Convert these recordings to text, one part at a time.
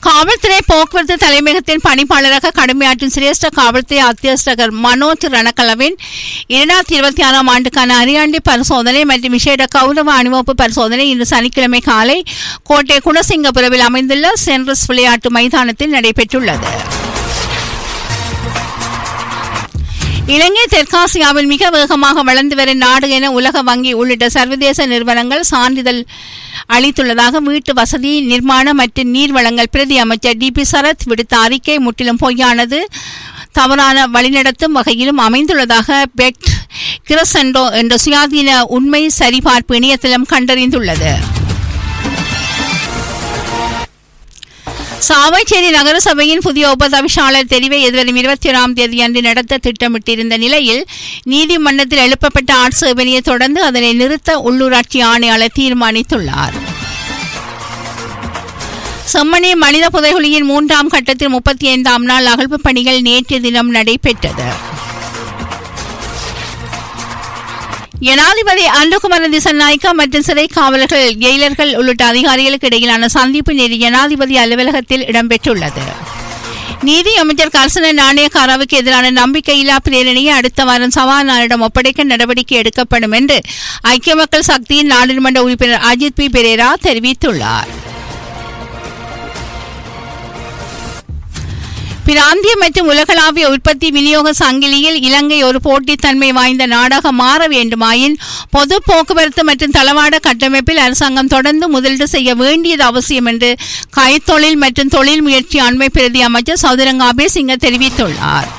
காவல்துறை போக்குவரத்து தலைமையகத்தின் பணிப்பாளராக கடமையாற்றும் சிரேஷ்ட காவல்துறை அத்தியஸ்தகர் மனோஜ் ரணகலவின் இரண்டாயிரத்தி இருபத்தி ஆறாம் ஆண்டுக்கான அரியாண்டி பரிசோதனை மற்றும் விசேட கௌரவ அணிவகுப்பு பரிசோதனை இன்று சனிக்கிழமை காலை கோட்டை குணசிங்கபுரவில் அமைந்துள்ள சென்ட்ரஸ் விளையாட்டு மைதானத்தில் நடைபெற்றுள்ளது இலங்கை தெற்காசியாவில் மிக வேகமாக வளர்ந்து வரும் நாடு என உலக வங்கி உள்ளிட்ட சர்வதேச நிறுவனங்கள் சான்றிதழ் அளித்துள்ளதாக வீட்டு வசதி நிர்மாண மற்றும் நீர்வளங்கள் பிரதி அமைச்சர் டி பி சரத் விடுத்த அறிக்கை முற்றிலும் பொய்யானது தவறான வழிநடத்தும் வகையிலும் அமைந்துள்ளதாக பெக்ட் கிரசண்டோ என்ற சுயாதீன உண்மை சரிபார்ப்பு இணையதளம் கண்டறிந்துள்ளது சாவைச்சேரி நகரசபையின் புதிய உபதவிசாளர் தெரிவை எதிர்வரும் இருபத்தி ஓராம் தேதி அன்று நடத்த திட்டமிட்டிருந்த நிலையில் நீதிமன்றத்தில் எழுப்பப்பட்ட ஆட்சேபனையை தொடர்ந்து அதனை நிறுத்த உள்ளூராட்சி ஆணையாளர் தீர்மானித்துள்ளார் செம்மணி மனித புதைகுழியின் மூன்றாம் கட்டத்தில் முப்பத்தி ஐந்தாம் நாள் அகழ்வு பணிகள் நேற்று தினம் நடைபெற்றது ஜனாதிபதி அன்புகுமார திசநாயக்கா மற்றும் சிறை காவலர்கள் ஜெயிலர்கள் உள்ளிட்ட அதிகாரிகளுக்கு இடையிலான சந்திப்பு நேற்று ஜனாதிபதி அலுவலகத்தில் இடம்பெற்றுள்ளது நீதி அமைச்சர் கர்சன நாணயக்காராவுக்கு எதிரான நம்பிக்கையில்லா பிரேரணையை அடுத்த வாரம் சபாநாயகரிடம் ஒப்படைக்க நடவடிக்கை எடுக்கப்படும் என்று ஐக்கிய மக்கள் சக்தியின் நாடாளுமன்ற உறுப்பினர் அஜித் பி பெரேரா தெரிவித்துள்ளார் பிராந்திய மற்றும் உலகளாவிய உற்பத்தி விநியோக சங்கிலியில் இலங்கை ஒரு போட்டித்தன்மை வாய்ந்த நாடாக மாற வேண்டுமாயின் பொது போக்குவரத்து மற்றும் தளவாட கட்டமைப்பில் அரசாங்கம் தொடர்ந்து முதலீடு செய்ய வேண்டியது அவசியம் என்று கைத்தொழில் மற்றும் தொழில் முயற்சி அண்மை பிரதி அமைச்சர் சௌதரங்காபே சிங்க தெரிவித்துள்ளார்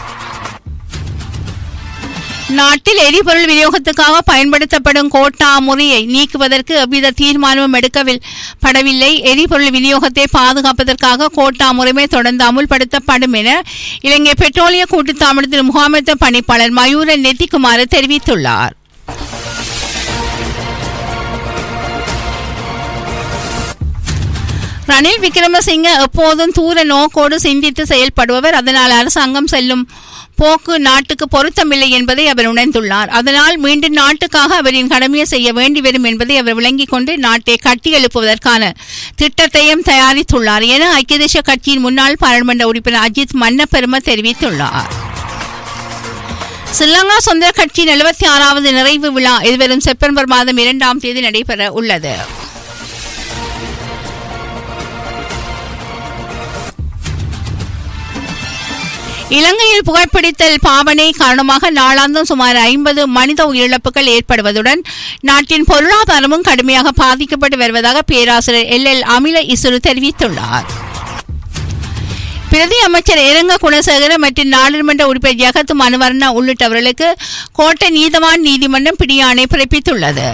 நாட்டில் எரிபொருள் விநியோகத்துக்காக பயன்படுத்தப்படும் கோட்டா முறையை நீக்குவதற்கு எவ்வித தீர்மானமும் எடுக்கப்படவில்லை எரிபொருள் விநியோகத்தை பாதுகாப்பதற்காக கோட்டா முறைமை தொடர்ந்து அமுல்படுத்தப்படும் என இலங்கை பெட்ரோலிய கூட்டுத்தாமடத்தின் முகாமைத்துவ பணிப்பாளர் மயூர நெத்திக்குமார் தெரிவித்துள்ளார் ரணில் விக்ரமசிங்க எப்போதும் தூர நோக்கோடு சிந்தித்து செயல்படுபவர் அதனால் அரசாங்கம் செல்லும் போக்கு நாட்டுக்கு பொருத்தமில்லை என்பதை அவர் உணர்ந்துள்ளார் அதனால் மீண்டும் நாட்டுக்காக அவரின் கடமையை செய்ய வேண்டி வரும் என்பதை அவர் விளங்கிக் கொண்டு நாட்டை கட்டியெழுப்புவதற்கான திட்டத்தையும் தயாரித்துள்ளார் என ஐக்கிய தேசிய கட்சியின் முன்னாள் பாராளுமன்ற உறுப்பினர் அஜித் மன்னப்பெரும தெரிவித்துள்ளார் ஸ்ரீலங்கா சுதந்திர கட்சியின் எழுபத்தி ஆறாவது நிறைவு விழா எதிர்வரும் செப்டம்பர் மாதம் இரண்டாம் தேதி நடைபெற உள்ளது இலங்கையில் புகைப்பிடித்தல் பாவனை காரணமாக நாளாந்தம் சுமார் ஐம்பது மனித உயிரிழப்புகள் ஏற்படுவதுடன் நாட்டின் பொருளாதாரமும் கடுமையாக பாதிக்கப்பட்டு வருவதாக பேராசிரியர் எல் எல் அமில இசுரு தெரிவித்துள்ளார் பிரதி அமைச்சர் இரங்க குணசேகர மற்றும் நாடாளுமன்ற உறுப்பினர் ஜெகத் மனுவர்ணா உள்ளிட்டவர்களுக்கு கோட்டை நீதவான் நீதிமன்றம் பிடியாணை பிறப்பித்துள்ளது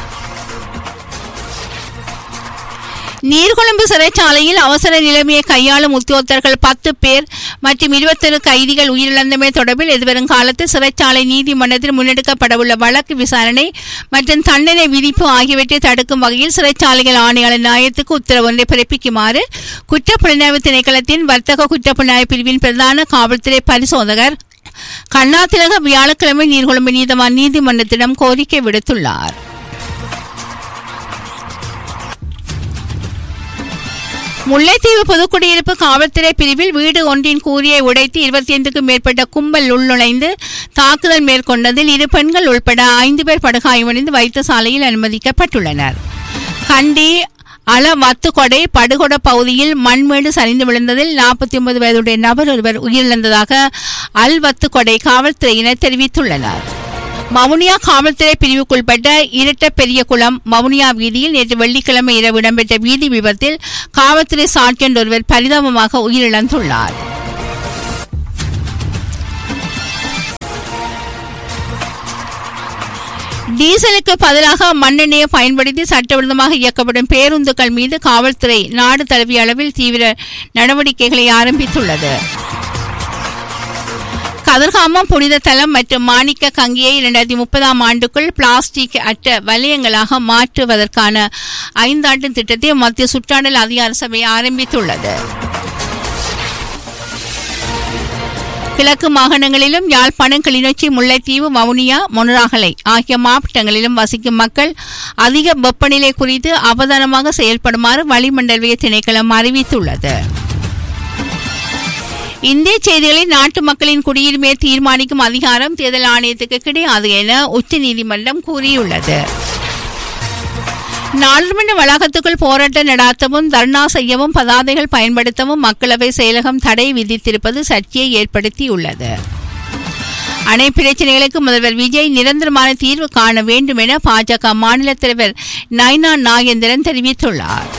நீர்கொழும்பு சிறைச்சாலையில் அவசர நிலைமையை கையாளும் உத்தியோகத்தர்கள் பத்து பேர் மற்றும் இருபத்தொரு கைதிகள் உயிரிழந்தமை தொடர்பில் எதிர்வரும் காலத்தில் சிறைச்சாலை நீதிமன்றத்தில் முன்னெடுக்கப்படவுள்ள வழக்கு விசாரணை மற்றும் தண்டனை விதிப்பு ஆகியவற்றை தடுக்கும் வகையில் சிறைச்சாலைகள் ஆணையாளர் நியாயத்துக்கு உத்தரவு ஒன்றை பிறப்பிக்குமாறு குற்றப்புலனாய்வு திணைக்களத்தின் வர்த்தக குற்றப்புலனாய்வு பிரிவின் பிரதான காவல்துறை பரிசோதகர் கண்ணாத்திலக வியாழக்கிழமை நீர்கொழும்பு நீதவான் நீதிமன்றத்திடம் கோரிக்கை விடுத்துள்ளார் முல்லைத்தீவு பொதுக்குடியிருப்பு காவல்துறை பிரிவில் வீடு ஒன்றின் கூரியை உடைத்து இருபத்தி ஐந்துக்கும் மேற்பட்ட கும்பல் உள்நுழைந்து தாக்குதல் மேற்கொண்டதில் இரு பெண்கள் உள்பட ஐந்து பேர் படுகாயமடைந்து வைத்தியசாலையில் அனுமதிக்கப்பட்டுள்ளனர் கண்டி அள வத்துக்கொடை படுகொட பகுதியில் மண்மேடு சரிந்து விழுந்ததில் நாற்பத்தி ஒன்பது வயதுடைய நபர் ஒருவர் உயிரிழந்ததாக அல் வத்துக்கொடை காவல்துறையினர் தெரிவித்துள்ளனர் மவுனியா காவல்துறை பிரிவுக்குட்பட்ட இரட்ட பெரியகுளம் மவுனியா வீதியில் நேற்று வெள்ளிக்கிழமை இரவு இடம்பெற்ற வீதி விபத்தில் காவல்துறை சார்ஜென்ட் ஒருவர் பரிதாபமாக உயிரிழந்துள்ளார் டீசலுக்கு பதிலாக மண்ணெண்ணெயை பயன்படுத்தி சட்டவிரோதமாக இயக்கப்படும் பேருந்துகள் மீது காவல்துறை நாடு தழுவிய அளவில் தீவிர நடவடிக்கைகளை ஆரம்பித்துள்ளது கதிர்காமம் புனித தலம் மற்றும் மாணிக்க கங்கியை இரண்டாயிரத்தி முப்பதாம் ஆண்டுக்குள் பிளாஸ்டிக் அற்ற வலயங்களாக மாற்றுவதற்கான ஐந்தாண்டு திட்டத்தை மத்திய சுற்றாடல் அதிகார சபை ஆரம்பித்துள்ளது கிழக்கு மாகாணங்களிலும் யாழ்ப்பாணம் கிளிநொச்சி முல்லைத்தீவு வவுனியா மொனராகலை ஆகிய மாவட்டங்களிலும் வசிக்கும் மக்கள் அதிக வெப்பநிலை குறித்து அவதானமாக செயல்படுமாறு வளிமண்டலவிய திணைக்களம் அறிவித்துள்ளது இந்திய செய்திகளில் நாட்டு மக்களின் குடியுரிமையை தீர்மானிக்கும் அதிகாரம் தேர்தல் ஆணையத்துக்கு கிடையாது என உச்சநீதிமன்றம் கூறியுள்ளது நாடாளுமன்ற வளாகத்துக்குள் போராட்டம் நடாத்தவும் தர்ணா செய்யவும் பதாதைகள் பயன்படுத்தவும் மக்களவை செயலகம் தடை விதித்திருப்பது சர்ச்சையை ஏற்படுத்தியுள்ளது அணை பிரச்சனைகளுக்கு முதல்வர் விஜய் நிரந்தரமான தீர்வு காண வேண்டும் என பாஜக மாநில தலைவர் நைனா நாகேந்திரன் தெரிவித்துள்ளார்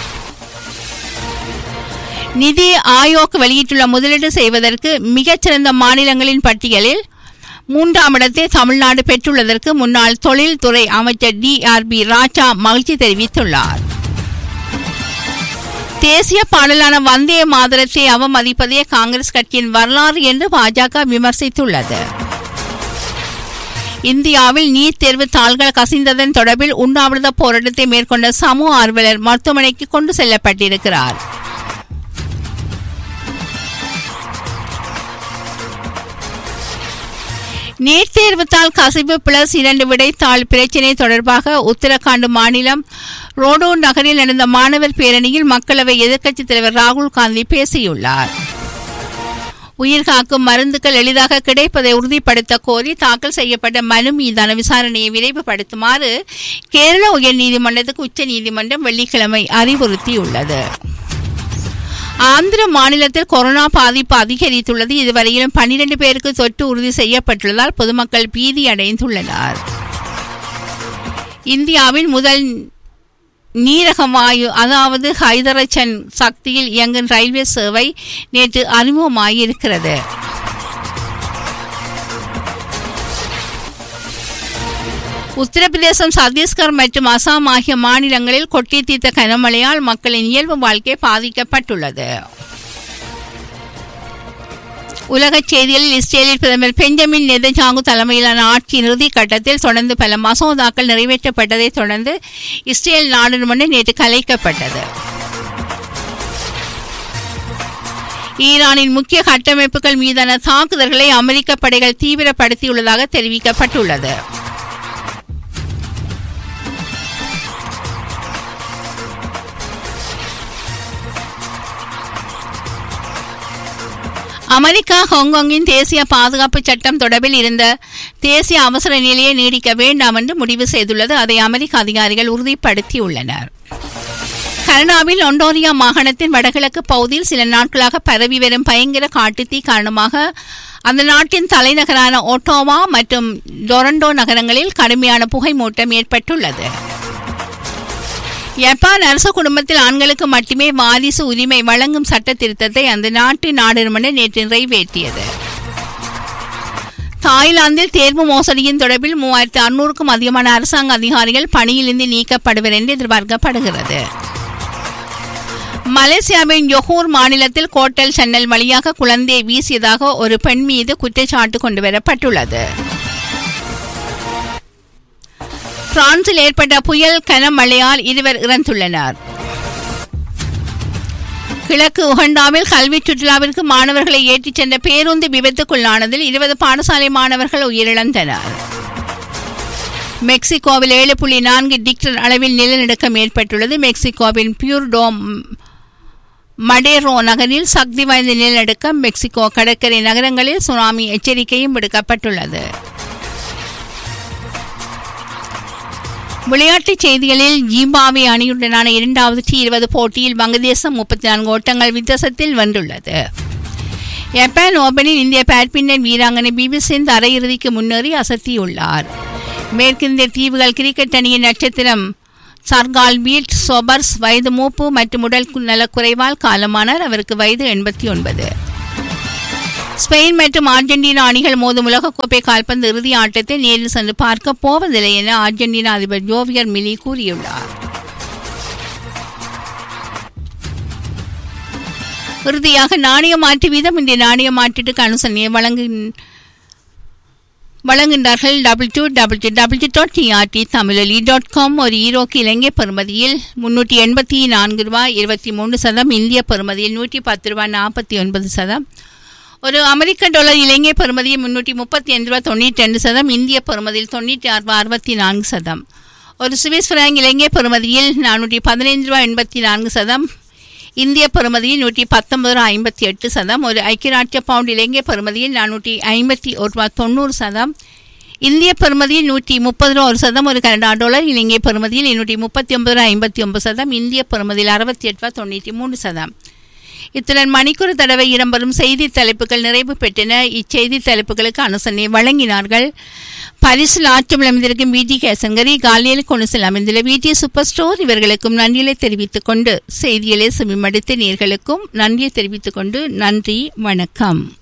நிதி ஆயோக் வெளியிட்டுள்ள முதலீடு செய்வதற்கு மிகச்சிறந்த மாநிலங்களின் பட்டியலில் மூன்றாம் இடத்தை தமிழ்நாடு பெற்றுள்ளதற்கு முன்னாள் தொழில்துறை அமைச்சர் டி ஆர் பி ராஜா மகிழ்ச்சி தெரிவித்துள்ளார் தேசிய பாடலான வந்தே மாதரத்தை அவமதிப்பதே காங்கிரஸ் கட்சியின் வரலாறு என்று பாஜக விமர்சித்துள்ளது இந்தியாவில் நீட் தேர்வு தாள்கள் கசிந்ததன் தொடர்பில் உண்ணாவிரத போராட்டத்தை மேற்கொண்ட சமூக ஆர்வலர் மருத்துவமனைக்கு கொண்டு செல்லப்பட்டிருக்கிறார் நீட் தேர்வுத்தாள் கசிவு பிளஸ் இரண்டு விடைத்தாள் பிரச்சினை தொடர்பாக உத்தரகாண்ட் மாநிலம் ரோடோ நகரில் நடந்த மாணவர் பேரணியில் மக்களவை எதிர்க்கட்சித் தலைவர் ராகுல் காந்தி பேசியுள்ளார் உயிர்காக்கும் மருந்துகள் எளிதாக கிடைப்பதை உறுதிப்படுத்த கோரி தாக்கல் செய்யப்பட்ட மனு மீதான விசாரணையை விரைவுபடுத்துமாறு கேரள உயர்நீதிமன்றத்துக்கு உச்சநீதிமன்றம் வெள்ளிக்கிழமை அறிவுறுத்தியுள்ளது ஆந்திர மாநிலத்தில் கொரோனா பாதிப்பு அதிகரித்துள்ளது இதுவரையிலும் பன்னிரண்டு பேருக்கு தொற்று உறுதி செய்யப்பட்டுள்ளதால் பொதுமக்கள் பீதி அடைந்துள்ளனர் இந்தியாவின் முதல் நீரக வாயு அதாவது ஹைதரஜன் சக்தியில் இயங்கும் ரயில்வே சேவை நேற்று அறிமுகமாகியிருக்கிறது உத்தரப்பிரதேசம் சத்தீஸ்கர் மற்றும் அசாம் ஆகிய மாநிலங்களில் கொட்டி தீர்த்த கனமழையால் மக்களின் இயல்பு வாழ்க்கை பாதிக்கப்பட்டுள்ளது உலகச் செய்திகளில் இஸ்ரேலில் பிரதமர் பெஞ்சமின் நெதஜாங்கு தலைமையிலான ஆட்சியின் இறுதி கட்டத்தில் தொடர்ந்து பல மசோதாக்கள் நிறைவேற்றப்பட்டதைத் தொடர்ந்து இஸ்ரேல் நாடாளுமன்றம் நேற்று கலைக்கப்பட்டது ஈரானின் முக்கிய கட்டமைப்புகள் மீதான தாக்குதல்களை அமெரிக்க படைகள் தீவிரப்படுத்தியுள்ளதாக தெரிவிக்கப்பட்டுள்ளது அமெரிக்கா ஹாங்காங்கின் தேசிய பாதுகாப்பு சட்டம் தொடர்பில் இருந்த தேசிய அவசர நிலையை நீடிக்க வேண்டாம் என்று முடிவு செய்துள்ளது அதை அமெரிக்க அதிகாரிகள் உறுதிப்படுத்தியுள்ளனர் கனடாவில் ஒண்டோரியா மாகாணத்தின் வடகிழக்கு பகுதியில் சில நாட்களாக பரவி வரும் பயங்கர காட்டுத்தீ காரணமாக அந்த நாட்டின் தலைநகரான ஒட்டோவா மற்றும் டொரண்டோ நகரங்களில் கடுமையான புகை மூட்டம் ஏற்பட்டுள்ளது ஜப்பான் அரச குடும்பத்தில் ஆண்களுக்கு மட்டுமே வாரிசு உரிமை வழங்கும் சட்ட திருத்தத்தை அந்த நாட்டு நாடாளுமன்றம் நேற்று நிறைவேற்றியது தாய்லாந்தில் தேர்வு மோசடியின் தொடர்பில் மூவாயிரத்து அறுநூறுக்கும் அதிகமான அரசாங்க அதிகாரிகள் பணியிலிருந்து நீக்கப்படுவர் என்று எதிர்பார்க்கப்படுகிறது மலேசியாவின் யொகூர் மாநிலத்தில் கோட்டல் சன்னல் வழியாக குழந்தையை வீசியதாக ஒரு பெண் மீது குற்றச்சாட்டு கொண்டுவரப்பட்டுள்ளது பிரான்சில் ஏற்பட்ட புயல் கனமழையால் இருவர் இறந்துள்ளனர் கிழக்கு உகண்டாவில் கல்வி சுற்றுலாவிற்கு மாணவர்களை ஏற்றிச் சென்ற பேருந்து விபத்துக்குள்ளானதில் இருபது பாடசாலை மாணவர்கள் உயிரிழந்தனர் மெக்சிகோவில் ஏழு புள்ளி நான்கு டிக்டர் அளவில் நிலநடுக்கம் ஏற்பட்டுள்ளது மெக்சிகோவின் பியூர்டோம் மடேரோ நகரில் சக்தி வாய்ந்த நிலநடுக்கம் மெக்சிகோ கடற்கரை நகரங்களில் சுனாமி எச்சரிக்கையும் விடுக்கப்பட்டுள்ளது விளையாட்டுச் செய்திகளில் ஜிம்பாவே அணியுடனான இரண்டாவது டி இருபது போட்டியில் வங்கதேசம் முப்பத்தி நான்கு ஓட்டங்கள் வித்தியாசத்தில் வென்றுள்ளது ஜப்பான் ஓபனில் இந்திய பேட்மிண்டன் வீராங்கனை பிவி சிந்த் அரையிறுதிக்கு முன்னேறி அசத்தியுள்ளார் மேற்கிந்திய தீவுகள் கிரிக்கெட் அணியின் நட்சத்திரம் சர்கால் பீட் சோபர்ஸ் வயது மூப்பு மற்றும் உடல் நலக்குறைவால் காலமானார் அவருக்கு வயது எண்பத்தி ஒன்பது ஸ்பெயின் மற்றும் அர்ஜென்டினா அணிகள் மோதும் உலகக்கோப்பை கால்பந்து இறுதி ஆட்டத்தை நேரில் சென்று பார்க்க போவதில்லை என அர்ஜென்டினா அதிபர் ஜோவியர் மிலி கூறியுள்ளார் இறுதியாக நாணய மாற்று வீதம் இந்திய நாணய மாற்றீட்டுக்கு அனுசரணையை வழங்கு வழங்குகின்றார்கள் double two double two double two dot TRT Tamiloli dot com ஒரு ஈரோக்கு இலங்கை பெறுமதியில் முன்னூற்றி எண்பத்தி நான்கு ரூபாய் இருபத்தி மூன்று சதம் இந்திய பெறுமதியில் நூற்றி பத்து ரூபாய் நாற்பத்தி ஒன்பது சதம் ஒரு அமெரிக்க டாலர் இலங்கை பெறுமதியில் முன்னூற்றி முப்பத்தி ஐந்து ரூபா தொண்ணூற்றி ரெண்டு சதம் இந்திய பெறுமதியில் தொண்ணூற்றி ஆறு ரூபா அறுபத்தி நான்கு சதம் ஒரு சுவிஸ் பிராங்க் இலங்கை பெறுமதியில் நானூற்றி பதினைந்து ரூபா எண்பத்தி நான்கு சதம் இந்திய பெறுமதியில் நூற்றி பத்தொன்பது ரூபா ஐம்பத்தி எட்டு சதம் ஒரு ஐக்கிய ராட்சிய பவுண்ட் இலங்கை பெறுமதியில் நானூற்றி ஐம்பத்தி ஒரு ரூபா தொண்ணூறு சதம் இந்திய பெறுமதியில் நூற்றி முப்பது ரூபா ஒரு சதம் ஒரு கனடா டாலர் இலங்கை பெறுமதியில் நூற்றி முப்பத்தி ஒன்பது ரூபா ஐம்பத்தி ஒன்பது சதம் இந்திய பெறுமதியில் அறுபத்தி எட்டு ரூபா தொண்ணூற்றி மூணு சதம் இத்துடன் மணிக்கூறு தடவை இடம்பெறும் செய்தி தலைப்புகள் நிறைவு பெற்றன இச்செய்தி தலைப்புகளுக்கு அனுசரணை வழங்கினார்கள் பரிசில் ஆற்றும் அமைந்திருக்கும் விடி கேசங்கரி காலியல் கொணுசில் அமைந்துள்ள விடி சூப்பர் ஸ்டோர் இவர்களுக்கும் நன்றிகளை தெரிவித்துக் கொண்டு செய்திகளை செவிமடுத்த நேர்களுக்கும் நன்றியை தெரிவித்துக் கொண்டு நன்றி வணக்கம்